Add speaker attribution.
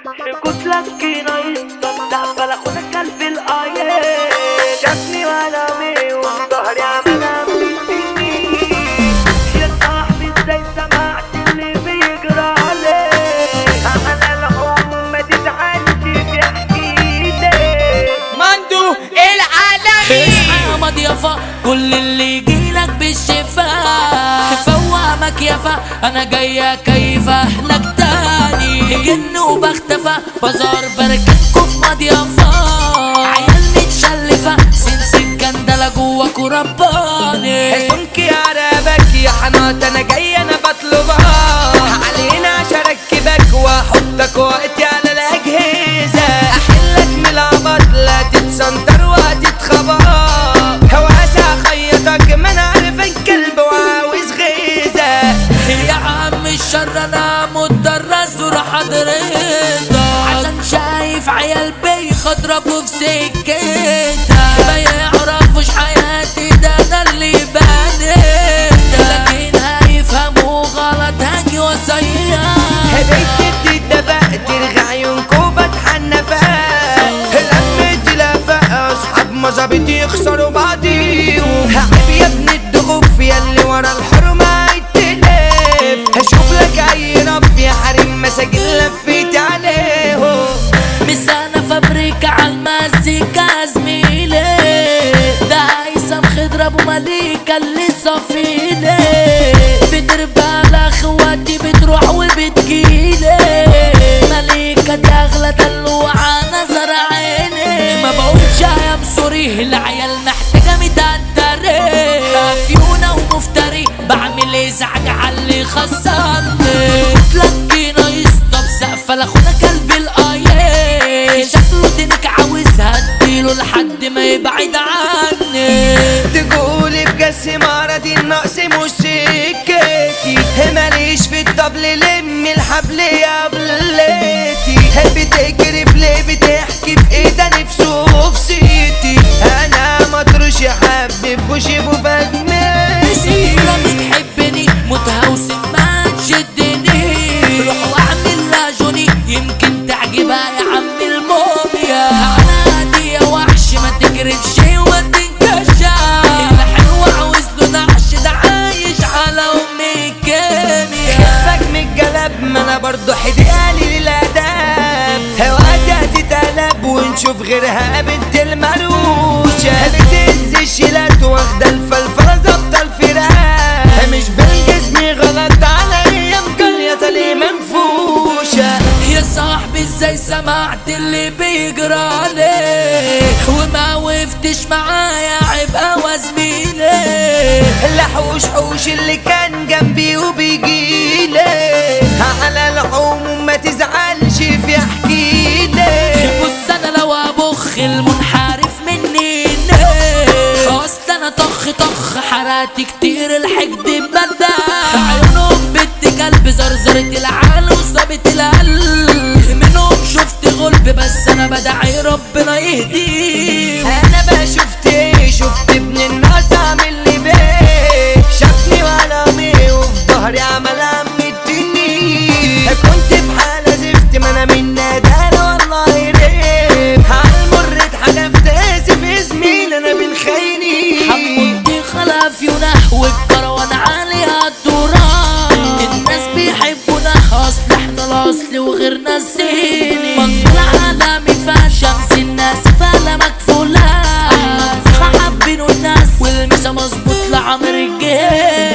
Speaker 1: كتلك نايس مستقبل اخونا كلب الايام شافني وانا مي وظهري عمال يا صاحبي ازاي سمعت اللي بيجرى عليك على العموم ما تزعلش تحكي لي
Speaker 2: مندو العالمي
Speaker 3: اصحى يا مضيافة كل اللي يجيلك بالشفاء فوامك يافا انا جاية كيفة لك تاني جن وبختفى بازار بركبكوا في مضيافة عيال متشلفة سنس الجندلة جواكوا رباني
Speaker 2: سمك يا رابك يا حنات انا جاي انا بطلبها علينا عشان اركبك واحطك وقتي على الاجهزه احلك من العبط لا تتسنطر وهتتخبط هواسة خيطك ما انا عارف الكلب وعاوز غيزه
Speaker 3: يا عم الشر انا متدرس وراح حضرتك عشان شايف عيال بيخضربوا في سكتها ما يعرفوش حياتي ده انا اللي بنيتها لكن هيفهموا غلط هاجي وصيها
Speaker 2: هديت بتدفق ترغى عيونكو فاتحة النفاق لمت الافاق اصحاب مظابط يخسروا بعضيهم عيب يا ابن الدغوف ياللي ورا الحرمة هيتلف هشوف لك اي رف يا حريم مساجين لفيت عليهم
Speaker 3: مسانة فابريكا عالمزيكا زميلي ده هيثم خضر ابو مليكة اللي صفيلي في درب اخواتي بتروح وبتجيلي مليكة دي اغلى دلوعة نظر عيني ما بقولش يا مصري العيال محتاجة متقدرين افيونة ومفتري بعمل ازعاج على اللي خسرني تلقينا يسطب سقف لاخونا كلب الايام شكله دينك عاوزها اديله لحد ما يبعد عني
Speaker 2: تقولي بجس مرضي النقص مش سكتي ماليش في الطبل لم الحبل يا بليتي بتجري في ليه بتحكي في ايه ده نفسه في سيتي انا مطرش حبب وشيبه فجمتي
Speaker 3: سيرة بتحبني متهوسم ما تشدني روح واعمل لها جوني يمكن تعجبها يا عم الموميا انا هادي يا وحش ما تجربش وما تنكشش الحلو عاوز له نعش ده عايش على امي كيميا
Speaker 2: خفك من الجلب ما انا برضه حديالي للاداب هواك هتتقلب ونشوف غيرها بنت المروشة بتهز الشيلات واخدة الفلفلة ظابطة الفراق مش بالجسم غلط عليا مقليطة ليه منفوشة
Speaker 3: يا صاحبي ازاي سمعت اللي بيجرى عليه وما وقفتش معايا عبقى وزميلي
Speaker 2: الحوش حوش اللي كان جنبي وبيجيلي على العموم ما تزعلش في احكيلي
Speaker 3: بص انا لو ابخ المنحرف مني اصل انا طخ طخ حرقت كتير الحقد بدا عيونهم بنت كلب زرزرة العال وصابت القلب منهم شفت غلب بس انا بدعي ربنا يهديه
Speaker 2: انا بقى شفت ايه شفت ابن الناس عامل لي بيه شافني وانا مي وفي ظهري عمل عمتني كنت في حالة زفت ما انا من ندالة والله ريب عالمر اتحدفت اسف يا زميل انا بالخيني
Speaker 3: حمودي خلف ينحو الكروان عليها التراب الناس بيحبونا اصل احنا الاصل وغيرنا الزيني منطقة عالمي فيها شمس الناس فعلا مكفولة حابين الناس والمسا مظبوط لعمر الجيل